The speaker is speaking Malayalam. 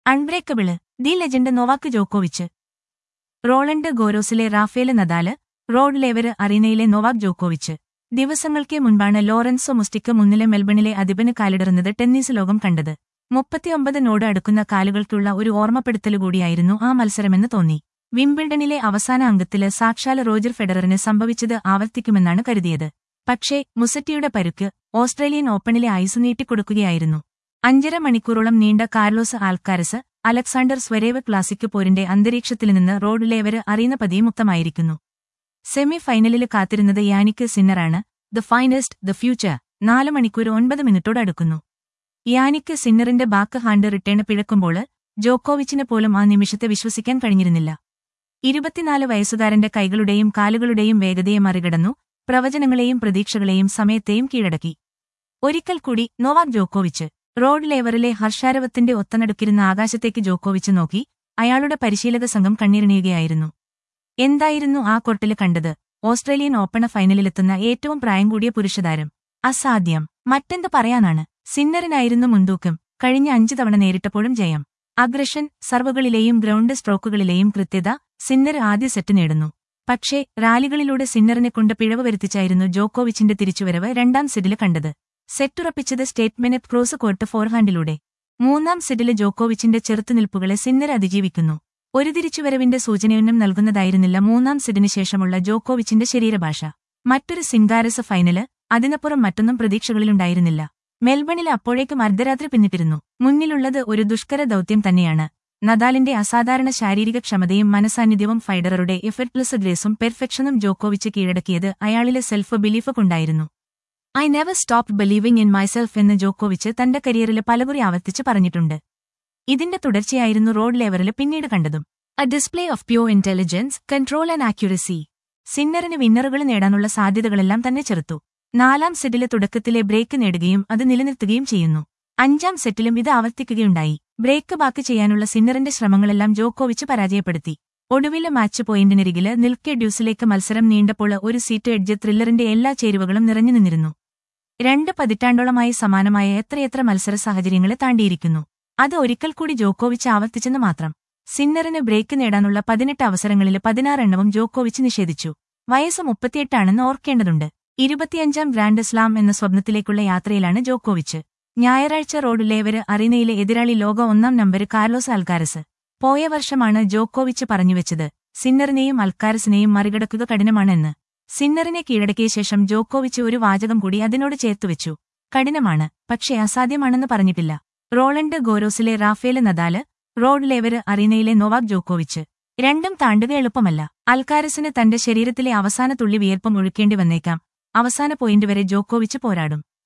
അൺബ്രേക്കബിള് ദി ലെജൻഡ് നോവാക്ക് ജോക്കോവിച്ച് റോളണ്ട് ഗോരോസിലെ റാഫേല് നദാല് റോഡ് ലേവര് അറീനയിലെ നോവാക് ജോക്കോവിച്ച് ദിവസങ്ങൾക്ക് മുൻപാണ് ലോറൻസോ മുസ്റ്റിക്ക് മുന്നിലെ മെൽബണിലെ അധിപന് കാലിടറുന്നത് ടെന്നീസ് ലോകം കണ്ടത് മുപ്പത്തിയൊമ്പതിനോട് അടുക്കുന്ന കാലുകൾക്കുള്ള ഒരു ഓർമ്മപ്പെടുത്തലുകൂടിയായിരുന്നു ആ മത്സരമെന്ന് തോന്നി വിംബിൾഡണിലെ അവസാന അംഗത്തില് സാക്ഷാൽ റോജർ ഫെഡററിന് സംഭവിച്ചത് ആവർത്തിക്കുമെന്നാണ് കരുതിയത് പക്ഷേ മുസറ്റിയുടെ പരുക്ക് ഓസ്ട്രേലിയൻ ഓപ്പണിലെ ഐസ് നീട്ടിക്കൊടുക്കുകയായിരുന്നു അഞ്ചര മണിക്കൂറോളം നീണ്ട Carlos Alcaraz Alexander Zverev classic പോരിന്റെ അന്തരീക്ഷത്തിൽ നിന്ന് റോഡ് ലേവര് അറിയുന്ന പതിയെ മുക്തമായിരിക്കുന്നു സെമി ഫൈനലിൽ കാത്തിരുന്നത് യാനിക്ക് സിന്നറാണ് ദ ഫൈനസ്റ്റ് ദ ഫ്യൂച്ചർ നാല് മണിക്കൂർ ഒൻപത് മിനിറ്റോട് അടുക്കുന്നു യാനിക്ക് സിന്നറിന്റെ ബാക്ക് ഹാൻഡ് റിട്ടേൺ പിഴക്കുമ്പോൾ ജോക്കോവിച്ചിന് പോലും ആ നിമിഷത്തെ വിശ്വസിക്കാൻ കഴിഞ്ഞിരുന്നില്ല ഇരുപത്തിനാല് വയസ്സുകാരന്റെ കൈകളുടെയും കാലുകളുടെയും വേഗതയെ മറികടന്നു പ്രവചനങ്ങളെയും പ്രതീക്ഷകളെയും സമയത്തെയും കീഴടക്കി ഒരിക്കൽ കൂടി നോവാക് ജോക്കോവിച്ച് റോഡ് ലേവറിലെ ഹർഷാരവത്തിന്റെ ഒത്തനടുക്കിരുന്ന ആകാശത്തേക്ക് ജോക്കോവിച്ച് നോക്കി അയാളുടെ പരിശീലക സംഘം കണ്ണീരിണിയുകയായിരുന്നു എന്തായിരുന്നു ആ കൊട്ടില് കണ്ടത് ഓസ്ട്രേലിയൻ ഓപ്പണ ഫൈനലിലെത്തുന്ന ഏറ്റവും പ്രായം കൂടിയ പുരുഷതാരം അസാധ്യം മറ്റെന്ത് പറയാനാണ് സിന്നറിനായിരുന്നു മുൻതൂക്കം കഴിഞ്ഞ അഞ്ചു തവണ നേരിട്ടപ്പോഴും ജയം അഗ്രഷൻ സർവുകളിലെയും ഗ്രൗണ്ട് സ്ട്രോക്കുകളിലെയും കൃത്യത സിന്നർ ആദ്യ സെറ്റ് നേടുന്നു പക്ഷേ റാലികളിലൂടെ സിന്നറിനെ കൊണ്ട് പിഴവ് വരുത്തിച്ചായിരുന്നു ജോക്കോവിച്ചിന്റെ തിരിച്ചുവരവ് രണ്ടാം സെറ്റില് കണ്ടത് സെറ്റുറപ്പിച്ചത് സ്റ്റേറ്റ്മെന്റ് ക്രോസ് കോർട്ട് ഫോർഹാൻഡിലൂടെ മൂന്നാം സെറ്റില് ജോക്കോവിച്ചിന്റെ ചെറുത്തുനിൽപ്പുകളെ സിന്നർ അതിജീവിക്കുന്നു ഒരു തിരിച്ചുവരവിന്റെ സൂചനയൊന്നും നൽകുന്നതായിരുന്നില്ല മൂന്നാം സെറ്റിന് ശേഷമുള്ള ജോക്കോവിച്ചിന്റെ ശരീരഭാഷ മറ്റൊരു സിംഗാരസ് ഫൈനല് അതിനപ്പുറം മറ്റൊന്നും പ്രതീക്ഷകളിലുണ്ടായിരുന്നില്ല മെൽബണിൽ അപ്പോഴേക്കും അർദ്ധരാത്രി പിന്നിട്ടിരുന്നു മുന്നിലുള്ളത് ഒരു ദുഷ്കര ദൗത്യം തന്നെയാണ് നദാലിന്റെ അസാധാരണ ശാരീരിക ക്ഷമതയും മനസാന്നിധ്യവും ഫൈഡററുടെ എഫർട്ട്ലെസ് ഗ്രേസും പെർഫെക്ഷനും ജോക്കോവിച്ച് കീഴടക്കിയത് അയാളിലെ സെൽഫ് ബിലീഫ് കൊണ്ടായിരുന്നു I never stop believing in myself എന്ന് ജോക്കോവിച്ച് തന്റെ കരിയറിൽ പലകുറി ആവർത്തിച്ച് പറഞ്ഞിട്ടുണ്ട് ഇതിന്റെ തുടർച്ചയായിരുന്നു റോഡ് ലെവറിൽ പിന്നീട് കണ്ടതും a display of pure intelligence control and accuracy സിന്നറിന് വിന്നറുകൾ നേടാനുള്ള സാധ്യതകളെല്ലാം തന്നെ ചെറുത്തു നാലാം സെറ്റിലെ തുടക്കത്തിലെ ബ്രേക്ക് നേടുകയും അത് നിലനിർത്തുകയും ചെയ്യുന്നു അഞ്ചാം സെറ്റിലും ഇത് ആവർത്തിക്കുകയുണ്ടായി ബ്രേക്ക് ബാക്ക് ചെയ്യാനുള്ള സിന്നറിന്റെ ശ്രമങ്ങളെല്ലാം ജോക്കോവിച്ച് പരാജയപ്പെടുത്തി ഒടുവിലെ മാച്ച് പോയിന്റിനരികില് നിൽക്കെ ഡ്യൂസിലേക്ക് മത്സരം നീണ്ടപ്പോൾ ഒരു സീറ്റ് എഡ്ജ് ത്രില്ലറിന്റെ എല്ലാ ചേരുവകളും നിറഞ്ഞു നിന്നിരുന്നു രണ്ട് പതിറ്റാണ്ടോളമായി സമാനമായ എത്രയെത്ര മത്സര സാഹചര്യങ്ങളെ താണ്ടിയിരിക്കുന്നു അത് ഒരിക്കൽ കൂടി ജോക്കോവിച്ച് ആവർത്തിച്ചെന്ന് മാത്രം സിന്നറിന് ബ്രേക്ക് നേടാനുള്ള പതിനെട്ട് അവസരങ്ങളിൽ പതിനാറെണ്ണവും ജോക്കോവിച്ച് നിഷേധിച്ചു വയസ്സ് മുപ്പത്തിയെട്ടാണെന്ന് ഓർക്കേണ്ടതുണ്ട് ഇരുപത്തിയഞ്ചാം ഗ്രാൻഡ് സ്ലാം എന്ന സ്വപ്നത്തിലേക്കുള്ള യാത്രയിലാണ് ജോക്കോവിച്ച് ഞായറാഴ്ച റോഡ് ലേവര് അറീനയിലെ എതിരാളി ലോക ഒന്നാം നമ്പര് കാർലോസ് അൽക്കാരസ് പോയ വർഷമാണ് ജോക്കോവിച്ച് പറഞ്ഞുവെച്ചത് സിന്നറിനെയും അൽക്കാരസിനെയും മറികടക്കുക കഠിനമാണെന്ന് സിന്നറിനെ കീഴടക്കിയ ശേഷം ജോക്കോവിച്ച് ഒരു വാചകം കൂടി അതിനോട് ചേർത്തുവെച്ചു കഠിനമാണ് പക്ഷേ അസാധ്യമാണെന്ന് പറഞ്ഞിട്ടില്ല റോളണ്ട് ഗോരോസിലെ റാഫേല് നദാല് റോഡ് ലേവര് അറീനയിലെ നോവാക് ജോക്കോവിച്ച് രണ്ടും താണ്ടുക എളുപ്പമല്ല അൽക്കാരസിന് തന്റെ ശരീരത്തിലെ അവസാന തുള്ളി വിയർപ്പം ഒഴുക്കേണ്ടി വന്നേക്കാം അവസാന പോയിന്റ് വരെ ജോക്കോവിച്ച് പോരാടും